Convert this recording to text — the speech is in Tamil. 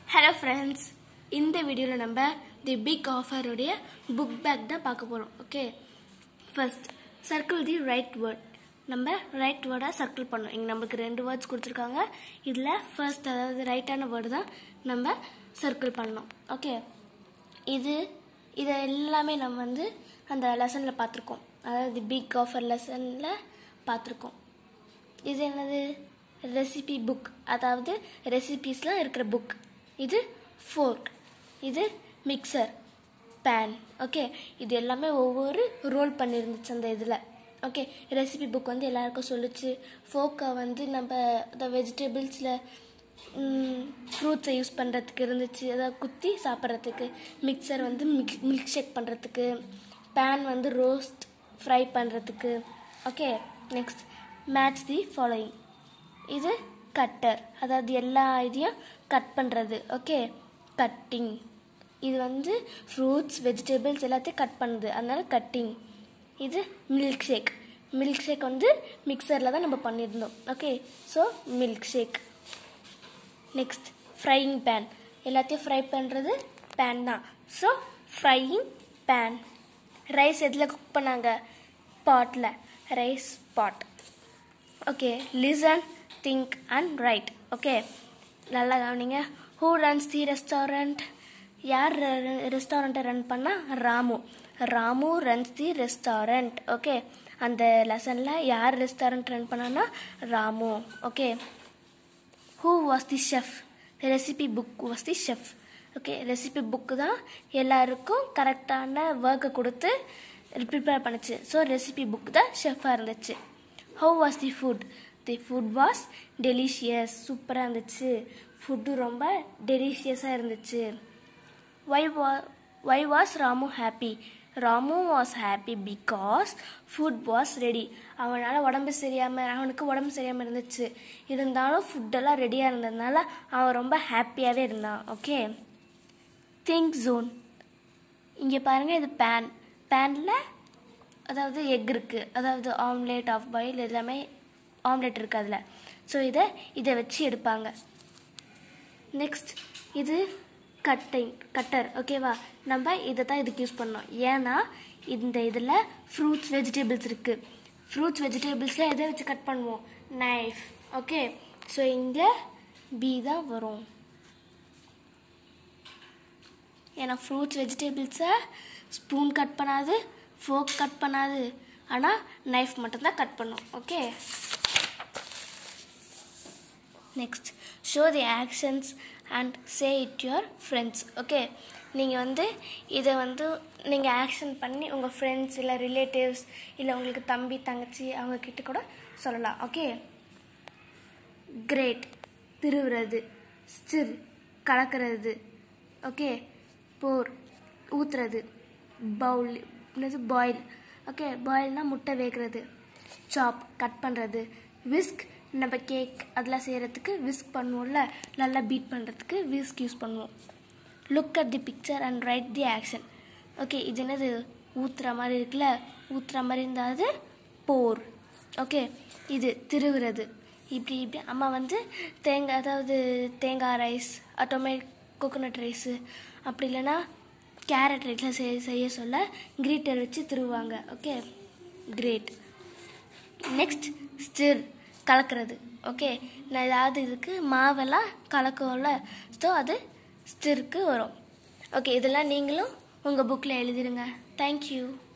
ஹலோ ஃப்ரெண்ட்ஸ் இந்த வீடியோவில் நம்ம தி பிக் ஆஃபருடைய புக் பேக் தான் பார்க்க போகிறோம் okay first circle the right word நம்ம ரைட் வேர்டாக சர்க்கிள் பண்ணோம் இங்கே நம்மளுக்கு ரெண்டு வேர்ட்ஸ் கொடுத்துருக்காங்க இதில் ஃபர்ஸ்ட் அதாவது ரைட்டான வேர்டு தான் நம்ம சர்க்கிள் பண்ணோம் ஓகே இது இதை எல்லாமே நம்ம வந்து அந்த லெசனில் பார்த்துருக்கோம் அதாவது தி பிக் ஆஃபர் லெசனில் பார்த்துருக்கோம் இது என்னது ரெசிபி புக் அதாவது ரெசிபீஸ்லாம் இருக்கிற புக் இது ஃபோர்க் இது மிக்சர் பேன் ஓகே இது எல்லாமே ஒவ்வொரு ரோல் பண்ணியிருந்துச்சு அந்த இதில் ஓகே ரெசிபி புக் வந்து எல்லாருக்கும் சொல்லுச்சு ஃபோக்கை வந்து நம்ம இந்த வெஜிடபிள்ஸில் ஃப்ரூட்ஸை யூஸ் பண்ணுறதுக்கு இருந்துச்சு அதாவது குத்தி சாப்பிட்றதுக்கு மிக்சர் வந்து மிக் மில்க் ஷேக் பண்ணுறதுக்கு பேன் வந்து ரோஸ்ட் ஃப்ரை பண்ணுறதுக்கு okay next match the following இது கட்டர் அதாவது எல்லா இதையும் கட் பண்ணுறது ஓகே கட்டிங் இது வந்து ஃப்ரூட்ஸ் வெஜிடபிள்ஸ் எல்லாத்தையும் கட் பண்ணுது அதனால கட்டிங் இது மில்க் ஷேக் மில்க் ஷேக் வந்து மிக்சரில் தான் நம்ம பண்ணியிருந்தோம் okay so milk shake next frying pan எல்லாத்தையும் ஃப்ரை பண்ணுறது பேன் தான் ஸோ ஃப்ரையிங் பேன் ரைஸ் எதில் குக் பண்ணாங்க பாட்டில் rice pot okay listen think and write okay நல்லா கவனிங்க ஹூ ரன்ஸ் தி ரெஸ்டாரண்ட் யார் ரெஸ்டாரண்ட்டை ரன் பண்ணால் Ramu Ramu runs the restaurant okay அந்த லெசனில் யார் ரெஸ்டாரண்ட் ரன் பண்ணான்னா Ramu okay who was the chef recipe book was the chef okay recipe book தான் எல்லாருக்கும் கரெக்டான ஒர்க்கை கொடுத்து ப்ரிப்பேர் பண்ணுச்சு ஸோ ரெசிபி புக் தான் ஷெஃபாக இருந்துச்சு how was the food the food was delicious சூப்பராக இருந்துச்சு ஃபுட்டு ரொம்ப டெலிஷியஸாக இருந்துச்சு ஒய் வா why was Ramu happy Ramu was happy because food was ready அவனால் உடம்பு சரியாமல் அவனுக்கு உடம்பு சரியாமல் இருந்துச்சு இருந்தாலும் ஃபுட்டெல்லாம் ரெடியாக இருந்ததுனால அவன் ரொம்ப ஹாப்பியாகவே இருந்தான் ஓகே திங்க் ஜோன் இங்கே பாருங்கள் இது பேன் பேனில் அதாவது எக் இருக்குது அதாவது ஆம்லேட் ஆஃப் பாயில் எல்லாமே ஆம்லேட் இருக்குது அதில் ஸோ இதை இதை வச்சு எடுப்பாங்க நெக்ஸ்ட் இது கட்டிங் கட்டர் ஓகேவா நம்ம இதை தான் இதுக்கு யூஸ் பண்ணோம் ஏன்னா இந்த இதில் ஃப்ரூட்ஸ் வெஜிடபிள்ஸ் இருக்குது ஃப்ரூட்ஸ் வெஜிடபிள்ஸில் எதை வச்சு கட் பண்ணுவோம் நைஃப் ஓகே ஸோ இங்கே பி தான் வரும் ஏன்னா ஃப்ரூட்ஸ் வெஜிடபிள்ஸை ஸ்பூன் கட் பண்ணாது ஃபோக் கட் பண்ணாது ஆனால் நைஃப் மட்டும்தான் கட் பண்ணும் okay next show the actions and say it your friends okay நீங்கள் வந்து இதை வந்து நீங்கள் ஆக்ஷன் பண்ணி உங்கள் ஃப்ரெண்ட்ஸ் இல்லை ரிலேட்டிவ்ஸ் இல்லை உங்களுக்கு தம்பி தங்கச்சி அவங்கக்கிட்ட கூட சொல்லலாம் ஓகே கிரேட் திருவுறது ஸ்டிர் கலக்கிறது ஓகே போர் ஊற்றுறது பவுல் என்னது பாயில் ஓகே பாயில்னால் முட்டை வேகிறது சாப் கட் பண்ணுறது விஸ்க் நம்ம கேக் அதெல்லாம் செய்கிறதுக்கு விஸ்க் பண்ணுவோம்ல நல்லா பீட் பண்ணுறதுக்கு விஸ்க் யூஸ் பண்ணுவோம் look at the picture and write the action okay இது என்னது ஊற்றுற மாதிரி இருக்குல்ல ஊற்றுற மாதிரி இருந்தாது போர் ஓகே இது திருவுறது இப்படி இப்படி அம்மா வந்து தேங்காய் அதாவது தேங்காய் ரைஸ் டொமேட் கோகோனட் ரைஸு அப்படி இல்லைன்னா கேரட் ரைஸ்லாம் செய்ய செய்ய சொல்ல கிரீட்டர் வச்சு திருவுவாங்க ஓகே கிரேட் நெக்ஸ்ட் ஸ்டிர் கலக்கிறது ஓகே நான் ஏதாவது இதுக்கு மாவெல்லாம் கலக்கும்ல ஸோ அது ஸ்டிருக்கு வரும் ஓகே இதெல்லாம் நீங்களும் உங்கள் புக்கில் எழுதிடுங்க தேங்க்யூ